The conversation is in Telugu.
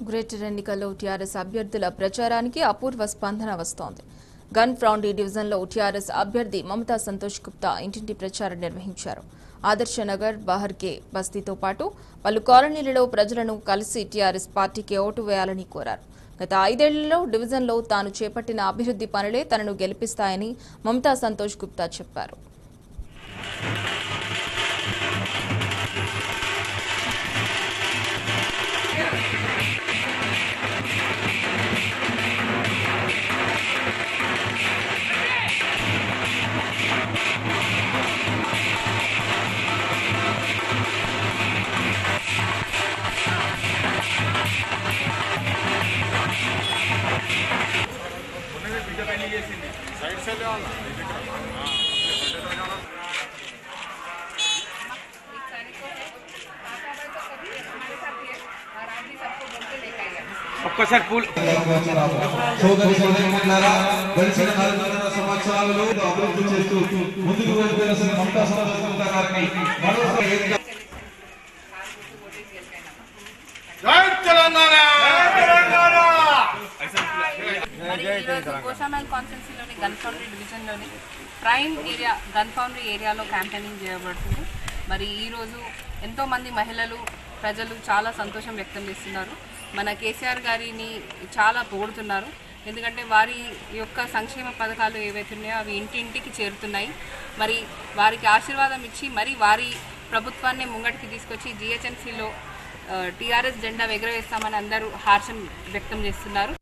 గ్రేటర్ ఎన్నికల్లో టీఆర్ఎస్ అభ్యర్థుల ప్రచారానికి అపూర్వ స్పందన వస్తోంది గన్ ఫ్రౌండీ డివిజన్లో టీఆర్ఎస్ అభ్యర్థి మమతా సంతోష్ గుప్తా ఇంటింటి ప్రచారం నిర్వహించారు ఆదర్శ నగర్ బహర్కే బస్తీతో పాటు పలు కాలనీలలో ప్రజలను కలిసి టీఆర్ఎస్ పార్టీకి ఓటు వేయాలని కోరారు గత ఐదేళ్లలో డివిజన్లో తాను చేపట్టిన అభివృద్ధి పనులే తనను గెలిపిస్తాయని మమతా సంతోష్ గుప్తా చెప్పారు ఒక్కసారి పూలు సోదరి సోదరులారా గడిచిన నాలుగున్నర సంవత్సరాలలో అభివృద్ధి చేస్తూ ముందుకు వెళ్ళిపోయిన శ్రీ మమతా సంతోష్ గుప్తా గారిని మరోసారి వేదిక జై తెలంగాణ మరి ఈరోజు గోషామల్ కాన్స్టిట్యున్సీలోని గన్ ఫౌండరీ డివిజన్లోని ప్రైమ్ ఏరియా గన్ ఫౌండరీ ఏరియాలో క్యాంపెయినింగ్ చేయబడుతుంది మరి ఈరోజు ఎంతోమంది మహిళలు ప్రజలు చాలా సంతోషం వ్యక్తం చేస్తున్నారు మన కేసీఆర్ గారిని చాలా పొగుడుతున్నారు ఎందుకంటే వారి యొక్క సంక్షేమ పథకాలు ఏవైతే ఉన్నాయో అవి ఇంటింటికి చేరుతున్నాయి మరి వారికి ఆశీర్వాదం ఇచ్చి మరి వారి ప్రభుత్వాన్ని ముంగటికి తీసుకొచ్చి జిహెచ్ఎంసీలో టీఆర్ఎస్ జెండా ఎగరవేస్తామని అందరూ హర్షం వ్యక్తం చేస్తున్నారు